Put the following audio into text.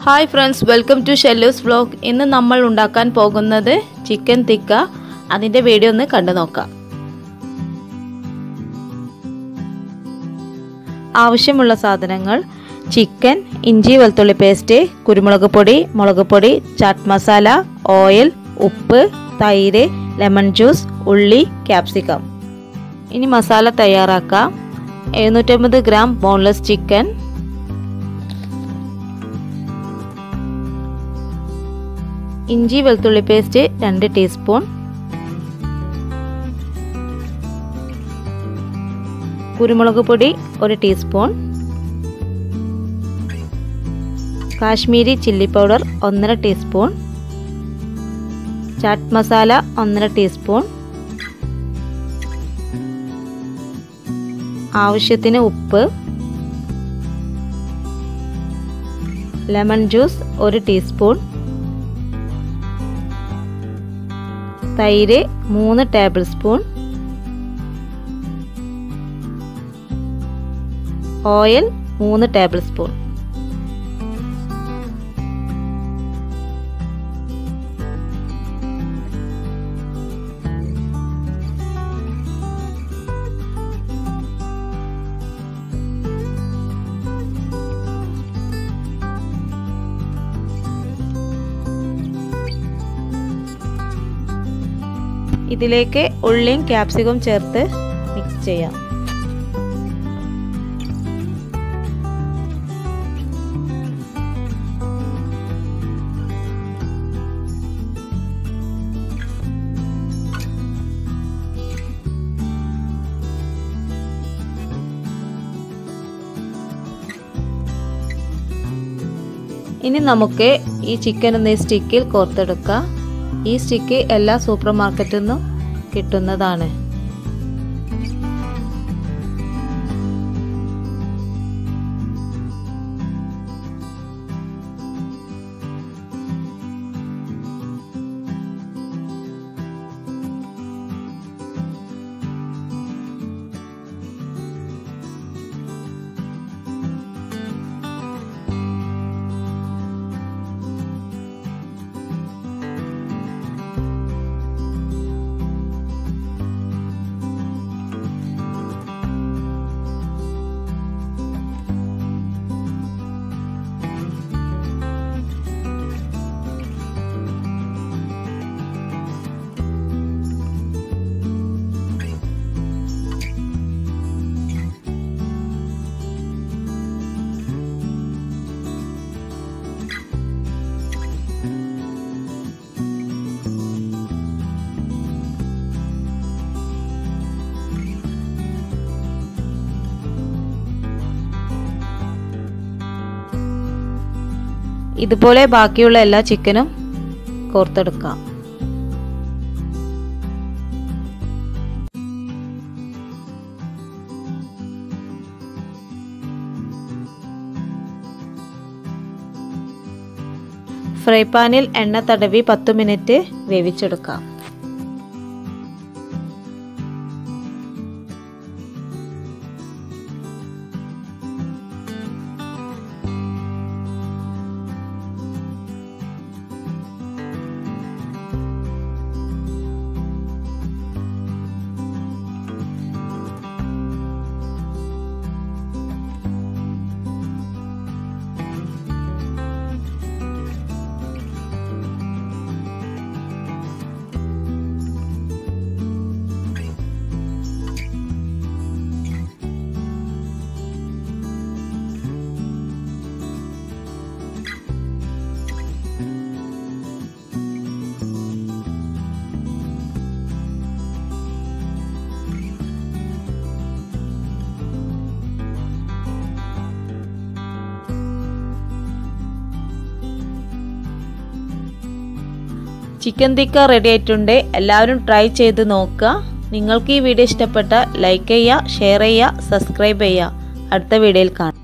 hi friends welcome to Shellu's vlog ഇന്ന് നമ്മൾ ഉണ്ടാക്കാൻ പോകുന്നത് ചിക്കൻ തിക്ക അതിൻ്റെ വീഡിയോ ഒന്ന് കണ്ടു നോക്കാം ആവശ്യമുള്ള സാധനങ്ങൾ ചിക്കൻ ഇഞ്ചി വെളുത്തുള്ളി പേസ്റ്റ് കുരുമുളക് പൊടി മുളക് പൊടി ചാറ്റ് മസാല ഓയിൽ ഉപ്പ് തൈര് ലെമൺ ജ്യൂസ് ഉള്ളി ക്യാപ്സിക്കം ഇനി മസാല തയ്യാറാക്കാം എഴുന്നൂറ്റമ്പത് ഗ്രാം ബോൺലെസ് ചിക്കൻ ഇഞ്ചി വെളുത്തുള്ളി പേസ്റ്റ് രണ്ട് ടീസ്പൂൺ കുരുമുളക് പൊടി ഒരു ടീസ്പൂൺ കാശ്മീരി ചില്ലി പൗഡർ ഒന്നര ടീസ്പൂൺ ചാറ്റ് മസാല ഒന്നര ടീസ്പൂൺ ആവശ്യത്തിന് ഉപ്പ് ലെമൺ ജ്യൂസ് ഒരു ടീസ്പൂൺ തൈര് മൂന്ന് ടേബിൾ സ്പൂൺ ഓയിൽ മൂന്ന് ടേബിൾ സ്പൂൺ ഇതിലേക്ക് ഉള്ളിയും ക്യാപ്സിക്കും ചേർത്ത് മിക്സ് ചെയ്യാം ഇനി നമുക്ക് ഈ ചിക്കൻ ഒന്ന് സ്റ്റിക്കിൽ കോർത്തെടുക്കാം ഈ സ്റ്റിക്ക് എല്ലാ സൂപ്പർ മാർക്കറ്റിൽ നിന്നും കിട്ടുന്നതാണ് ഇതുപോലെ ബാക്കിയുള്ള എല്ലാ ചിക്കനും കോർത്തെടുക്കാം ഫ്രൈ പാനിൽ എണ്ണ തടവി പത്ത് മിനിറ്റ് വേവിച്ചെടുക്കാം ചിക്കൻ തിക്ക റെഡി ആയിട്ടുണ്ട് എല്ലാവരും ട്രൈ ചെയ്ത് നോക്കുക നിങ്ങൾക്ക് ഈ വീഡിയോ ഇഷ്ടപ്പെട്ട ലൈക്ക് ചെയ്യുക ഷെയർ ചെയ്യുക സബ്സ്ക്രൈബ് ചെയ്യുക അടുത്ത വീഡിയോയിൽ കാണാം